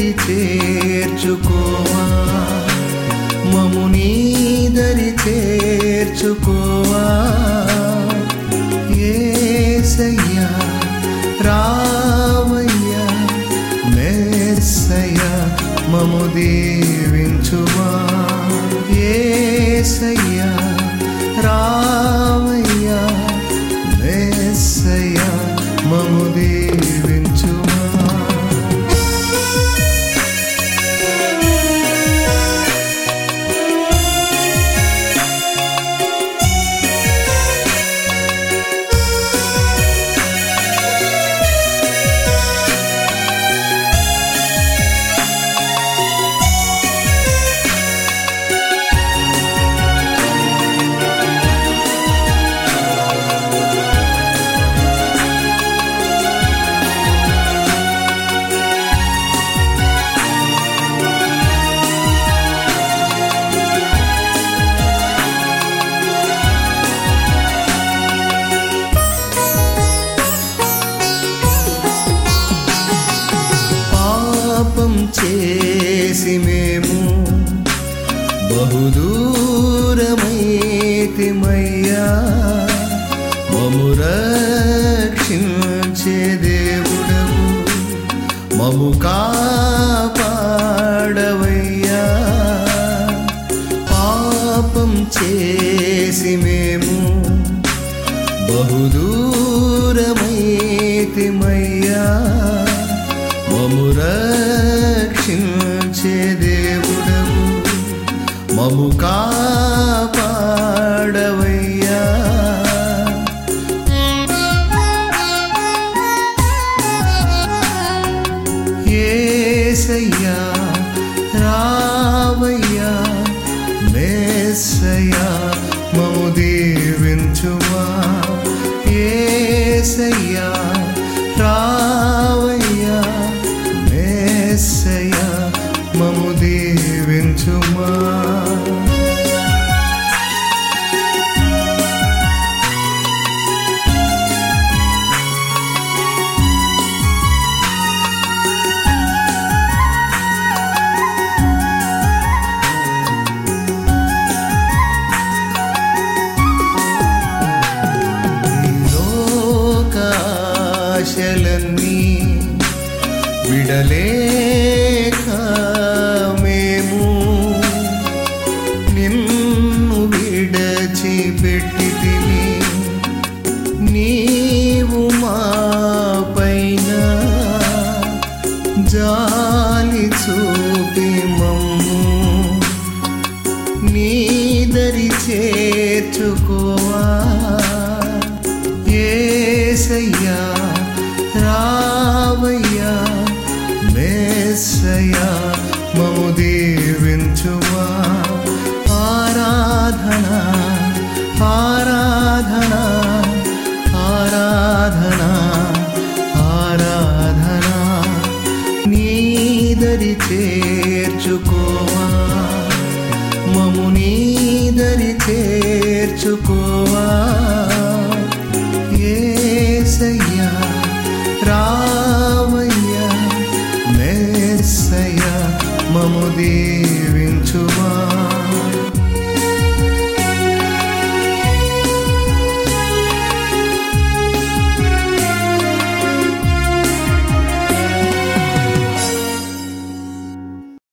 నీదరి చేర్చుకోవా మము నీదరి చేర్చుకోవా ఏసయ్యా రావయ్యా మెస్సయ్యా మము దీవించుమా ఏసయ్యా రావయ్యా మెస్సయ్యా మము దీవించుమా పాపం చేసి మేము బహుదూరమైతిమయ్యా మము రక్షించే దేవుడవు మము కాపాడవయ్యా పాపం చేసి మేము బహుదూరమైతిమయ్యా మము రక్షించే దేవుడవు మము కాపాడవయ్యా ఏసయ్యా రావయ్యా మేసయ్యా మము దీవించుమా ఏసయ్యా రావయ్యా మేసయ్యా మము దీవించుమా లోకాశలన్నీ విడలేక మేము నిన్ను విడచిపెట్టితివి నీవు మా పైన జాలి చూపి మమ్ము నీదరి చేర్చుకోవా ఏసయ్యా రావయ్యా మేసయ్యా మము దీవించుమా ఆరాధన ఆ